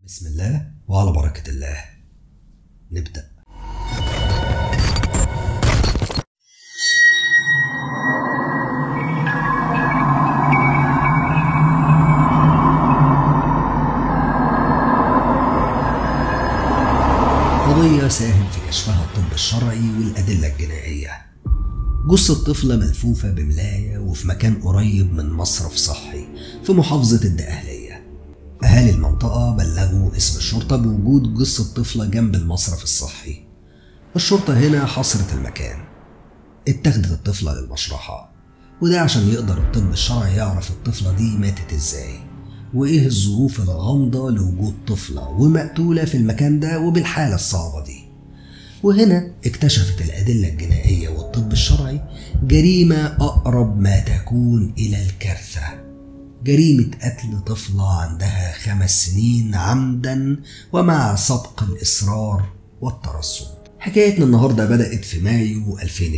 بسم الله وعلى بركة الله نبدأ قضية ساهم في كشفها الطب الشرعي والأدلة الجنائية جثة طفلة ملفوفة بملاية وفي مكان قريب من مصرف صحي في محافظة الدقهلية أهالي المنطقة بلغوا اسم الشرطة بوجود جثة طفلة جنب المصرف الصحي الشرطة هنا حصرت المكان اتخذت الطفلة للمشرحة وده عشان يقدر الطب الشرعي يعرف الطفلة دي ماتت ازاي وايه الظروف الغامضة لوجود طفلة ومقتولة في المكان ده وبالحالة الصعبة دي وهنا اكتشفت الأدلة الجنائية والطب الشرعي جريمة أقرب ما تكون إلى الكارثة جريمة قتل طفلة عندها خمس سنين عمدا ومع سبق الإصرار والترصد حكايتنا النهاردة بدأت في مايو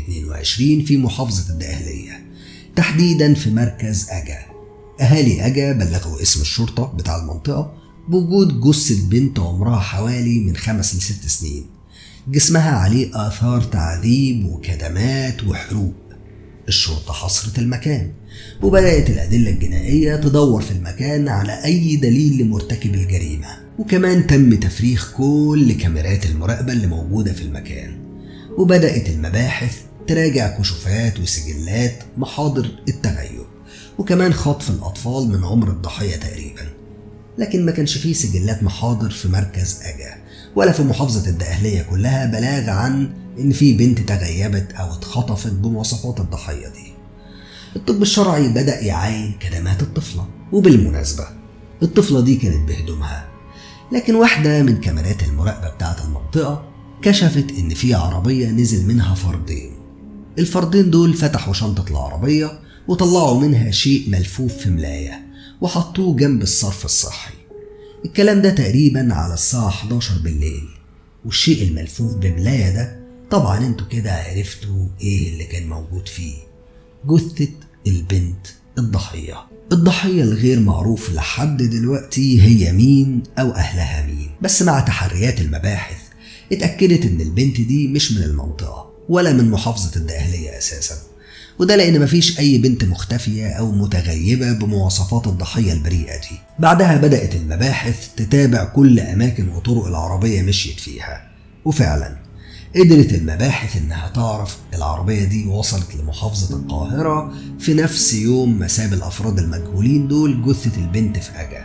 2022 في محافظة الدقهلية تحديدا في مركز أجا أهالي أجا بلغوا اسم الشرطة بتاع المنطقة بوجود جثة بنت عمرها حوالي من خمس لست سنين جسمها عليه آثار تعذيب وكدمات وحروق الشرطة حصرت المكان وبدأت الأدلة الجنائية تدور في المكان على أي دليل لمرتكب الجريمة وكمان تم تفريغ كل كاميرات المراقبة اللي موجودة في المكان وبدأت المباحث تراجع كشوفات وسجلات محاضر التغيب وكمان خطف الأطفال من عمر الضحية تقريبا لكن ما كانش فيه سجلات محاضر في مركز أجا ولا في محافظة الدقهلية كلها بلاغ عن إن في بنت تغيبت أو اتخطفت بمواصفات الضحية دي الطب الشرعي بدأ يعاين كدمات الطفلة وبالمناسبة الطفلة دي كانت بهدومها لكن واحدة من كاميرات المراقبة بتاعة المنطقة كشفت إن في عربية نزل منها فردين الفردين دول فتحوا شنطة العربية وطلعوا منها شيء ملفوف في ملاية وحطوه جنب الصرف الصحي الكلام ده تقريبا على الساعة 11 بالليل والشيء الملفوف بملاية ده طبعا انتوا كده عرفتوا ايه اللي كان موجود فيه جثة البنت الضحية الضحية الغير معروف لحد دلوقتي هي مين أو أهلها مين بس مع تحريات المباحث اتأكدت إن البنت دي مش من المنطقة ولا من محافظة الدقهلية أساسا وده لأن مفيش أي بنت مختفية أو متغيبة بمواصفات الضحية البريئة دي بعدها بدأت المباحث تتابع كل أماكن وطرق العربية مشيت فيها وفعلا قدرت المباحث إنها تعرف العربية دي وصلت لمحافظة القاهرة في نفس يوم ما ساب الأفراد المجهولين دول جثة البنت في أجا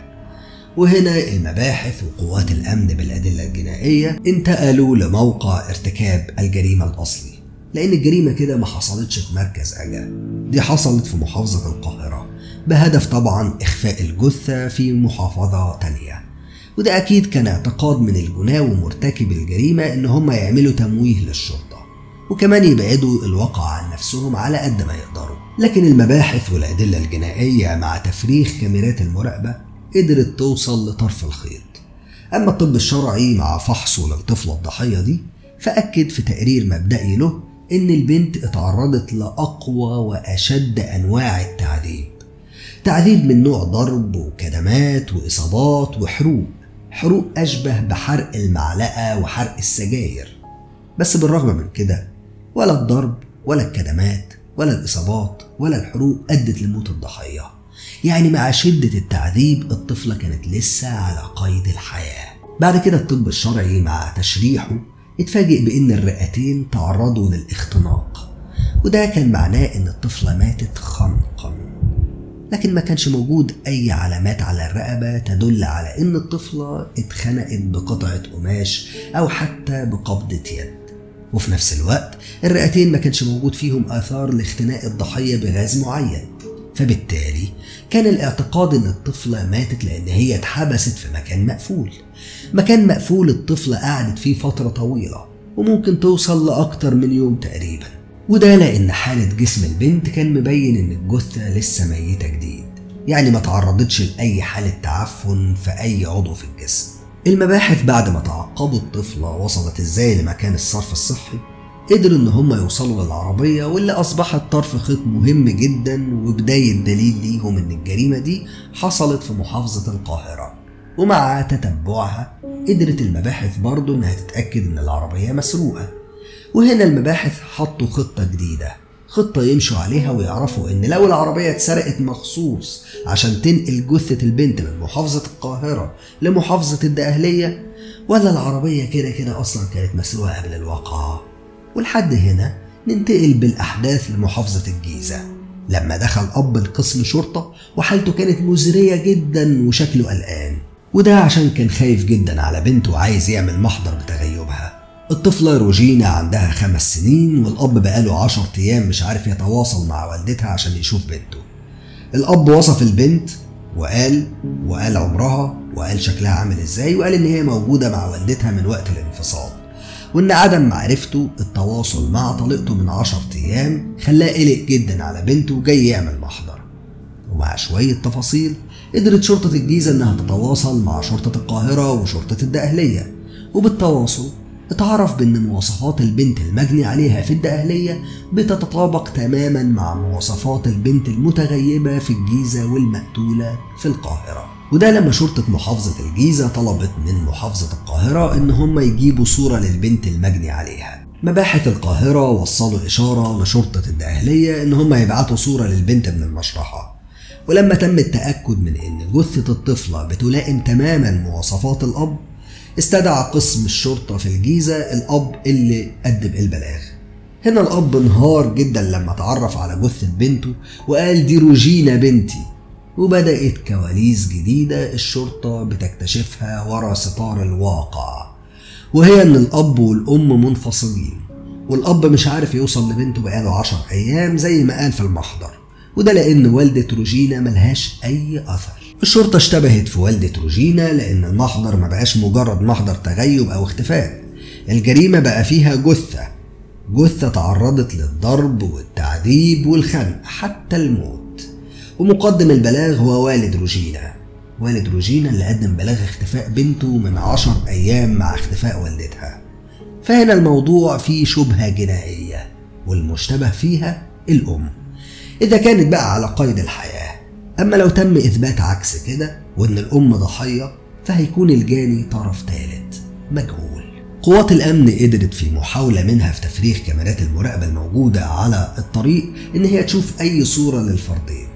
وهنا المباحث وقوات الأمن بالأدلة الجنائية انتقلوا لموقع ارتكاب الجريمة الأصلي لأن الجريمة كده ما حصلتش في مركز أجا دي حصلت في محافظة القاهرة بهدف طبعا إخفاء الجثة في محافظة تانية وده أكيد كان اعتقاد من الجناة ومرتكب الجريمة إن هم يعملوا تمويه للشرطة وكمان يبعدوا الواقع عن نفسهم على قد ما يقدروا لكن المباحث والأدلة الجنائية مع تفريغ كاميرات المراقبة قدرت توصل لطرف الخيط أما الطب الشرعي مع فحصه للطفلة الضحية دي فأكد في تقرير مبدئي له إن البنت اتعرضت لأقوى وأشد أنواع التعذيب تعذيب من نوع ضرب وكدمات وإصابات وحروق حروق أشبه بحرق المعلقة وحرق السجاير بس بالرغم من كده ولا الضرب ولا الكدمات ولا الإصابات ولا الحروق أدت لموت الضحية يعني مع شدة التعذيب الطفلة كانت لسه على قيد الحياة بعد كده الطب الشرعي مع تشريحه اتفاجئ بإن الرئتين تعرضوا للاختناق وده كان معناه إن الطفلة ماتت خنقا لكن ما كانش موجود أي علامات على الرقبة تدل على إن الطفلة اتخنقت بقطعة قماش أو حتى بقبضة يد وفي نفس الوقت الرئتين ما كانش موجود فيهم آثار لاختناق الضحية بغاز معين فبالتالي كان الاعتقاد ان الطفلة ماتت لان هي اتحبست في مكان مقفول مكان مقفول الطفلة قعدت فيه فترة طويلة وممكن توصل لأكتر من يوم تقريبا وده لأن حالة جسم البنت كان مبين إن الجثة لسه ميتة جديد يعني ما تعرضتش لأي حالة تعفن في أي عضو في الجسم المباحث بعد ما تعقبوا الطفلة وصلت ازاي لمكان الصرف الصحي قدروا ان هم يوصلوا للعربية واللي اصبحت طرف خيط مهم جدا وبداية دليل ليهم ان الجريمة دي حصلت في محافظة القاهرة ومع تتبعها قدرت المباحث برضه إنها تتأكد إن العربية مسروقة وهنا المباحث حطوا خطة جديدة خطة يمشوا عليها ويعرفوا إن لو العربية اتسرقت مخصوص عشان تنقل جثة البنت من محافظة القاهرة لمحافظة الدقهلية ولا العربية كده كده أصلا كانت مسروقة قبل الواقعة ولحد هنا ننتقل بالأحداث لمحافظة الجيزة لما دخل أب القسم شرطة وحالته كانت مزرية جدا وشكله قلقان وده عشان كان خايف جدا على بنته وعايز يعمل محضر بتغيبها الطفلة روجينا عندها خمس سنين والأب بقاله عشر أيام مش عارف يتواصل مع والدتها عشان يشوف بنته الأب وصف البنت وقال وقال عمرها وقال شكلها عامل ازاي وقال ان هي موجودة مع والدتها من وقت الانفصال وان عدم معرفته التواصل مع طليقته من عشر ايام خلاه قلق جدا على بنته وجاي يعمل محضر ومع شوية تفاصيل قدرت شرطة الجيزة انها تتواصل مع شرطة القاهرة وشرطة الدقهلية وبالتواصل اتعرف بان مواصفات البنت المجني عليها في الدقهلية بتتطابق تماما مع مواصفات البنت المتغيبة في الجيزة والمقتولة في القاهرة وده لما شرطة محافظة الجيزة طلبت من محافظة القاهرة ان هم يجيبوا صورة للبنت المجني عليها مباحث القاهرة وصلوا إشارة لشرطة الدقهلية إن هم يبعتوا صورة للبنت من المشرحة ولما تم التأكد من إن جثة الطفلة بتلائم تماما مواصفات الأب استدعى قسم الشرطة في الجيزة الأب اللي قدم البلاغ هنا الأب انهار جدا لما تعرف على جثة بنته وقال دي روجينا بنتي وبدأت كواليس جديدة الشرطة بتكتشفها ورا ستار الواقع وهي إن الأب والأم منفصلين والأب مش عارف يوصل لبنته بقاله عشر أيام زي ما قال في المحضر وده لأن والدة روجينا ملهاش أي أثر الشرطة اشتبهت في والدة روجينا لأن المحضر ما بقاش مجرد محضر تغيب أو اختفاء الجريمة بقى فيها جثة جثة تعرضت للضرب والتعذيب والخنق حتى الموت ومقدم البلاغ هو والد روجينا والد روجينا اللي قدم بلاغ اختفاء بنته من عشر أيام مع اختفاء والدتها فهنا الموضوع فيه شبهة جنائية والمشتبه فيها الأم إذا كانت بقى على قيد الحياة أما لو تم إثبات عكس كده وإن الأم ضحية فهيكون الجاني طرف ثالث مجهول قوات الأمن قدرت في محاولة منها في تفريغ كاميرات المراقبة الموجودة على الطريق إن هي تشوف أي صورة للفردين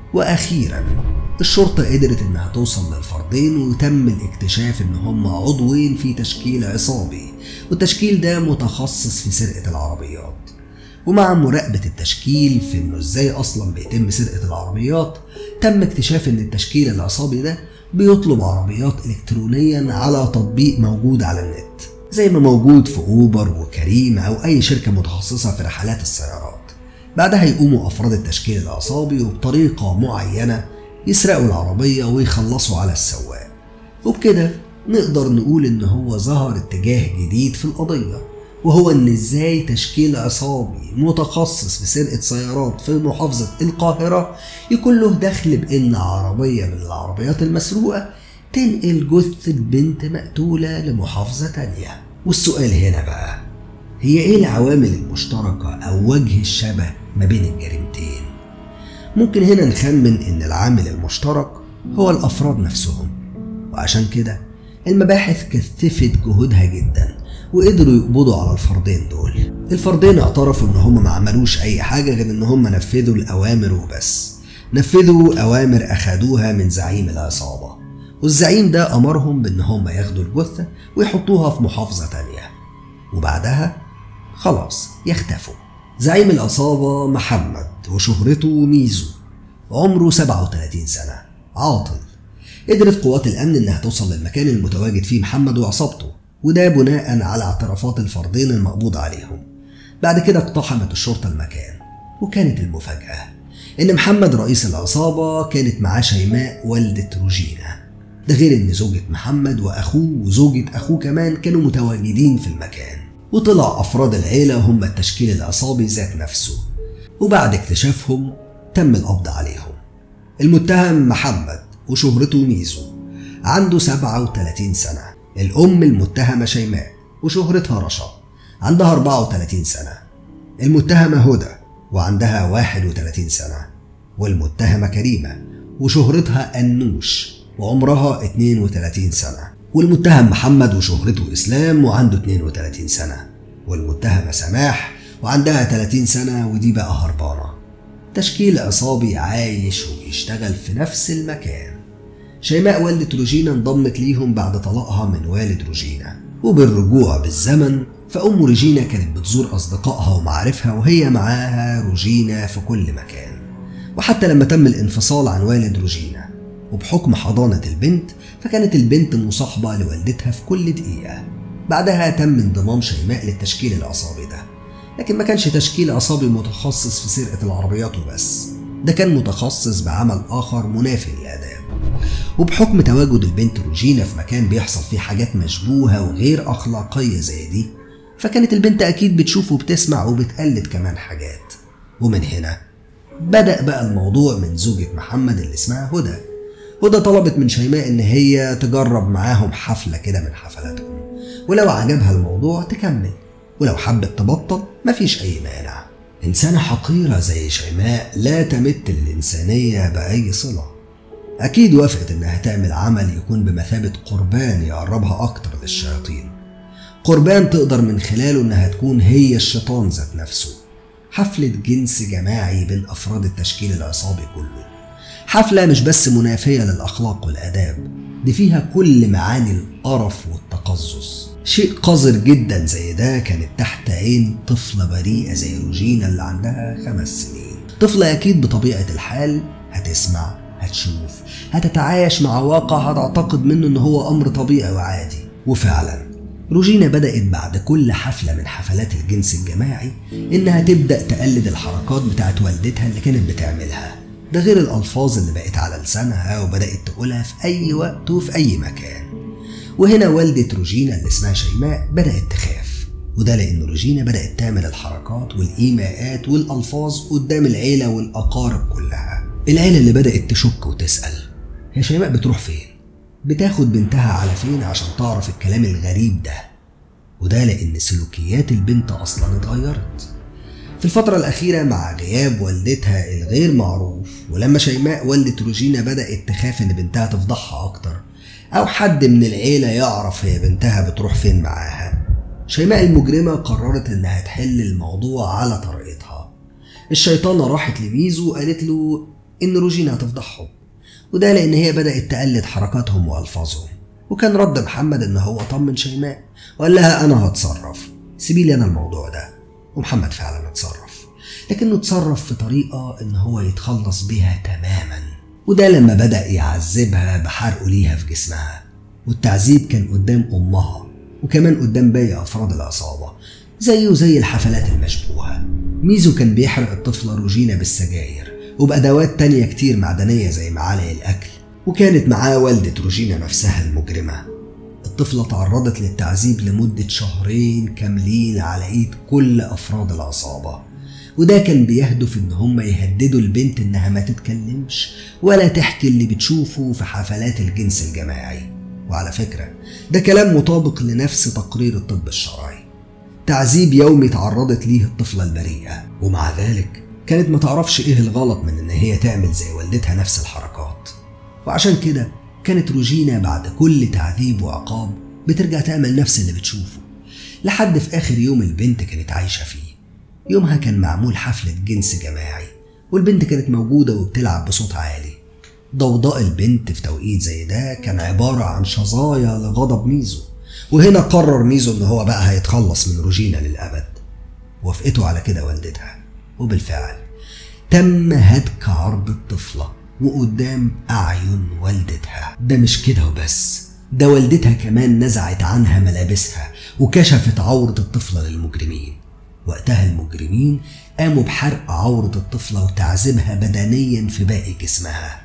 وأخيرا الشرطة قدرت إنها توصل للفردين وتم الاكتشاف إن هم عضوين في تشكيل عصابي والتشكيل ده متخصص في سرقة العربيات ومع مراقبة التشكيل في إنه إزاي أصلا بيتم سرقة العربيات تم اكتشاف إن التشكيل العصابي ده بيطلب عربيات إلكترونيا على تطبيق موجود على النت زي ما موجود في أوبر وكريم أو أي شركة متخصصة في رحلات السيارات بعدها يقوموا أفراد التشكيل العصابي وبطريقة معينة يسرقوا العربية ويخلصوا على السواق وبكده نقدر نقول إن هو ظهر اتجاه جديد في القضية وهو إن إزاي تشكيل عصابي متخصص في سرقة سيارات في محافظة القاهرة يكون له دخل بإن عربية من العربيات المسروقة تنقل جثة بنت مقتولة لمحافظة تانية والسؤال هنا بقى هي ايه العوامل المشتركة او وجه الشبه ما بين الجريمتين ممكن هنا نخمن ان العامل المشترك هو الافراد نفسهم وعشان كده المباحث كثفت جهودها جدا وقدروا يقبضوا على الفردين دول الفردين اعترفوا ان هم ما عملوش اي حاجة غير ان هم نفذوا الاوامر وبس نفذوا اوامر اخدوها من زعيم العصابة والزعيم ده امرهم بان هم ياخدوا الجثة ويحطوها في محافظة تانية وبعدها خلاص يختفوا زعيم العصابة محمد وشهرته ميزو عمره 37 سنة عاطل قدرت قوات الأمن إنها توصل للمكان المتواجد فيه محمد وعصابته وده بناء على اعترافات الفردين المقبوض عليهم بعد كده اقتحمت الشرطة المكان وكانت المفاجأة إن محمد رئيس العصابة كانت معاه شيماء والدة روجينا ده غير إن زوجة محمد وأخوه وزوجة أخوه كمان كانوا متواجدين في المكان وطلع أفراد العيلة هم التشكيل العصابي ذات نفسه وبعد اكتشافهم تم القبض عليهم المتهم محمد وشهرته ميزو عنده 37 سنة الأم المتهمة شيماء وشهرتها رشا عندها 34 سنة المتهمة هدى وعندها 31 سنة والمتهمة كريمة وشهرتها أنوش وعمرها 32 سنة والمتهم محمد وشهرته إسلام وعنده 32 سنة والمتهمة سماح وعندها 30 سنة ودي بقى هربانة تشكيل عصابي عايش وبيشتغل في نفس المكان شيماء والدة روجينا انضمت ليهم بعد طلاقها من والد روجينا وبالرجوع بالزمن فأم روجينا كانت بتزور أصدقائها ومعارفها وهي معاها روجينا في كل مكان وحتى لما تم الانفصال عن والد روجينا وبحكم حضانة البنت فكانت البنت مصاحبة لوالدتها في كل دقيقة بعدها تم انضمام شيماء للتشكيل العصابي ده لكن ما كانش تشكيل عصابي متخصص في سرقة العربيات وبس ده كان متخصص بعمل آخر منافي للآداب وبحكم تواجد البنت روجينا في مكان بيحصل فيه حاجات مشبوهة وغير أخلاقية زي دي فكانت البنت أكيد بتشوف وبتسمع وبتقلد كمان حاجات ومن هنا بدأ بقى الموضوع من زوجة محمد اللي اسمها هدى هدى طلبت من شيماء إن هي تجرب معاهم حفلة كده من حفلاتهم ولو عجبها الموضوع تكمل ولو حبت تبطل مفيش أي مانع إنسانة حقيرة زي شيماء لا تمت للإنسانية بأي صلة أكيد وافقت إنها تعمل عمل يكون بمثابة قربان يقربها أكتر للشياطين قربان تقدر من خلاله إنها تكون هي الشيطان ذات نفسه حفلة جنس جماعي بين أفراد التشكيل العصابي كله حفلة مش بس منافية للأخلاق والآداب دي فيها كل معاني القرف والتقزز شيء قذر جدا زي ده كانت تحت عين طفلة بريئة زي روجينا اللي عندها خمس سنين طفلة أكيد بطبيعة الحال هتسمع هتشوف هتتعايش مع واقع هتعتقد منه إن هو أمر طبيعي وعادي وفعلا روجينا بدأت بعد كل حفلة من حفلات الجنس الجماعي إنها تبدأ تقلد الحركات بتاعت والدتها اللي كانت بتعملها ده غير الألفاظ اللي بقت على لسانها وبدأت تقولها في أي وقت وفي أي مكان وهنا والدة روجينا اللي اسمها شيماء بدأت تخاف وده لأن روجينا بدأت تعمل الحركات والإيماءات والألفاظ قدام العيلة والأقارب كلها العيلة اللي بدأت تشك وتسأل هي شيماء بتروح فين؟ بتاخد بنتها على فين عشان تعرف الكلام الغريب ده وده لأن سلوكيات البنت أصلا اتغيرت في الفترة الأخيرة مع غياب والدتها الغير معروف ولما شيماء والدة روجينا بدأت تخاف إن بنتها تفضحها أكتر أو حد من العيلة يعرف هي بنتها بتروح فين معاها شيماء المجرمة قررت إنها تحل الموضوع على طريقتها الشيطانة راحت لميزو وقالت له إن روجينا هتفضحهم وده لأن هي بدأت تقلد حركاتهم وألفاظهم وكان رد محمد إن هو طمن شيماء وقال لها أنا هتصرف سيبي لي أنا الموضوع ده ومحمد فعلا اتصرف لكنه اتصرف في طريقة إن هو يتخلص بيها تماما وده لما بدأ يعذبها بحرقه ليها في جسمها والتعذيب كان قدام أمها وكمان قدام باقي أفراد العصابة زيه زي الحفلات المشبوهة ميزو كان بيحرق الطفلة روجينا بالسجاير وبأدوات تانية كتير معدنية زي معالق الأكل وكانت معاه والدة روجينا نفسها المجرمة الطفلة تعرضت للتعذيب لمدة شهرين كاملين على إيد كل أفراد العصابة وده كان بيهدف إن هم يهددوا البنت إنها ما تتكلمش ولا تحكي اللي بتشوفه في حفلات الجنس الجماعي وعلى فكرة ده كلام مطابق لنفس تقرير الطب الشرعي تعذيب يومي تعرضت ليه الطفلة البريئة ومع ذلك كانت ما تعرفش ايه الغلط من ان هي تعمل زي والدتها نفس الحركات وعشان كده كانت روجينا بعد كل تعذيب وعقاب بترجع تعمل نفس اللي بتشوفه لحد في آخر يوم البنت كانت عايشة فيه يومها كان معمول حفلة جنس جماعي والبنت كانت موجودة وبتلعب بصوت عالي ضوضاء البنت في توقيت زي ده كان عبارة عن شظايا لغضب ميزو وهنا قرر ميزو ان هو بقى هيتخلص من روجينا للأبد وافقته على كده والدتها وبالفعل تم هتك عرض الطفلة وقدام أعين والدتها ده مش كده وبس ده والدتها كمان نزعت عنها ملابسها وكشفت عورة الطفلة للمجرمين وقتها المجرمين قاموا بحرق عورة الطفلة وتعذيبها بدنيا في باقي جسمها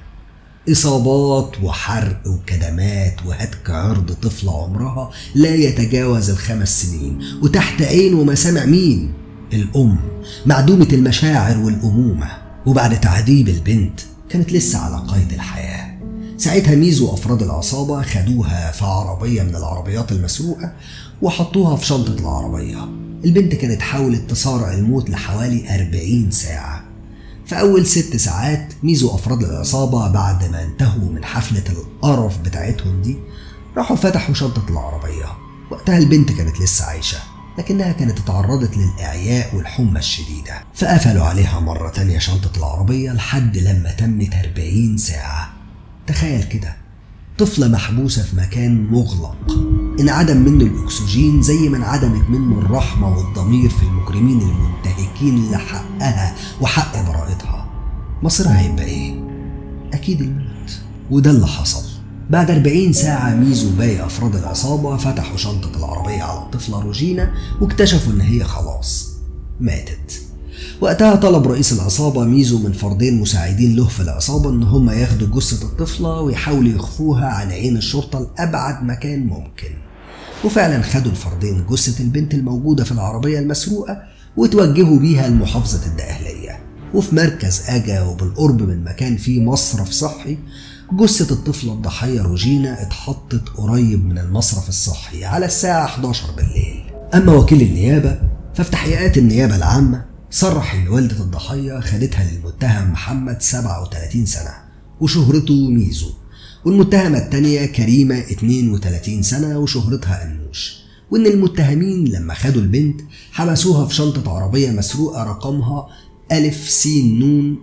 إصابات وحرق وكدمات وهتك عرض طفلة عمرها لا يتجاوز الخمس سنين وتحت عين ومسامع مين؟ الأم معدومة المشاعر والأمومة وبعد تعذيب البنت كانت لسه على قيد الحياة ساعتها ميزو أفراد العصابة خدوها في عربية من العربيات المسروقة وحطوها في شنطة العربية البنت كانت حاولت تصارع الموت لحوالي 40 ساعة في أول ست ساعات ميزو أفراد العصابة بعد ما انتهوا من حفلة القرف بتاعتهم دي راحوا فتحوا شنطة العربية وقتها البنت كانت لسه عايشة لكنها كانت اتعرضت للإعياء والحمى الشديدة فقفلوا عليها مرة تانية شنطة العربية لحد لما تمت 40 ساعة تخيل كده طفلة محبوسة في مكان مغلق انعدم منه الأكسجين زي ما انعدمت منه الرحمة والضمير في المجرمين المنتهكين لحقها وحق براءتها مصيرها هيبقى إيه؟ أكيد الموت وده اللي حصل بعد 40 ساعة ميزو وباقي أفراد العصابة فتحوا شنطة العربية على الطفلة روجينا واكتشفوا إن هي خلاص ماتت وقتها طلب رئيس العصابة ميزو من فردين مساعدين له في العصابة إن هم ياخدوا جثة الطفلة ويحاولوا يخفوها عن عين الشرطة لأبعد مكان ممكن وفعلا خدوا الفردين جثة البنت الموجودة في العربية المسروقة وتوجهوا بيها لمحافظة الدقهلية وفي مركز أجا وبالقرب من مكان فيه مصرف صحي جثة الطفلة الضحية روجينا اتحطت قريب من المصرف الصحي على الساعة 11 بالليل أما وكيل النيابة ففي تحقيقات النيابة العامة صرح إن والدة الضحية خدتها للمتهم محمد 37 سنة وشهرته ميزو والمتهمة التانية كريمة 32 سنة وشهرتها أنوش وإن المتهمين لما خدوا البنت حبسوها في شنطة عربية مسروقة رقمها ألف س ن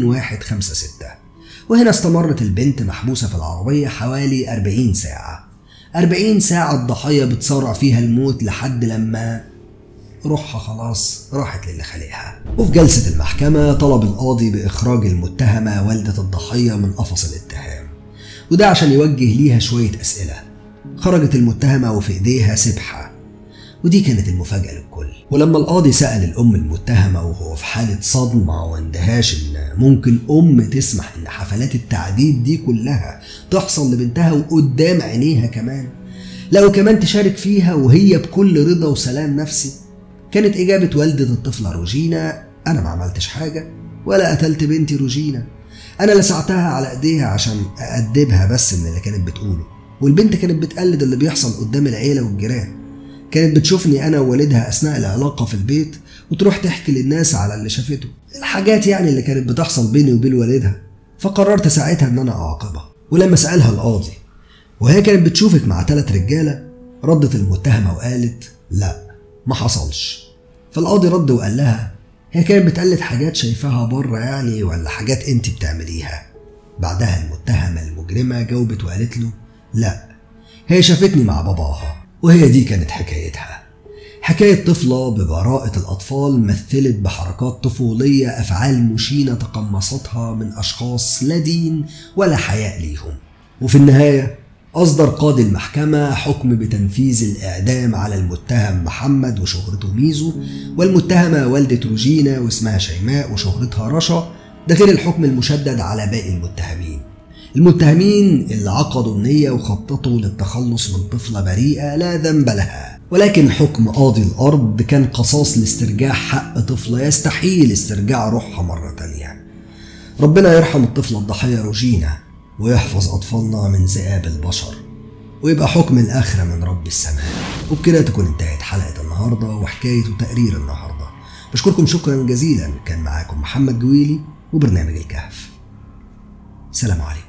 2156 وهنا استمرت البنت محبوسة في العربية حوالي 40 ساعة 40 ساعة الضحية بتصارع فيها الموت لحد لما روحها خلاص راحت للي خلقها وفي جلسة المحكمة طلب القاضي بإخراج المتهمة والدة الضحية من قفص الاتهام وده عشان يوجه ليها شوية أسئلة خرجت المتهمة وفي إيديها سبحة ودي كانت المفاجأة للكل ولما القاضي سأل الأم المتهمة وهو في حالة صدمة واندهاش إن ممكن أم تسمح إن حفلات التعذيب دي كلها تحصل لبنتها وقدام عينيها كمان لا وكمان تشارك فيها وهي بكل رضا وسلام نفسي كانت إجابة والدة الطفلة روجينا أنا ما عملتش حاجة ولا قتلت بنتي روجينا أنا لسعتها على إيديها عشان أأدبها بس من اللي كانت بتقوله والبنت كانت بتقلد اللي بيحصل قدام العيلة والجيران كانت بتشوفني أنا ووالدها أثناء العلاقة في البيت وتروح تحكي للناس على اللي شافته الحاجات يعني اللي كانت بتحصل بيني وبين والدها فقررت ساعتها إن أنا أعاقبها ولما سألها القاضي وهي كانت بتشوفك مع ثلاث رجالة ردت المتهمة وقالت لا ما حصلش فالقاضي رد وقال لها هي كانت بتقلد حاجات شايفاها بره يعني ولا حاجات انت بتعمليها بعدها المتهمة المجرمة جاوبت وقالت له لا هي شافتني مع باباها وهي دي كانت حكايتها حكاية طفلة ببراءة الأطفال مثلت بحركات طفولية أفعال مشينة تقمصتها من أشخاص لا دين ولا حياء ليهم وفي النهاية أصدر قاضي المحكمة حكم بتنفيذ الإعدام على المتهم محمد وشهرته ميزو والمتهمة والدة روجينا واسمها شيماء وشهرتها رشا ده غير الحكم المشدد على باقي المتهمين المتهمين اللي عقدوا النية وخططوا للتخلص من طفلة بريئة لا ذنب لها ولكن حكم قاضي الأرض كان قصاص لاسترجاع حق طفلة يستحيل استرجاع روحها مرة تانية ربنا يرحم الطفلة الضحية روجينا ويحفظ أطفالنا من ذئاب البشر ويبقى حكم الآخرة من رب السماء وبكده تكون انتهت حلقة النهاردة وحكاية وتقرير النهاردة بشكركم شكرا جزيلا كان معاكم محمد جويلي وبرنامج الكهف سلام عليكم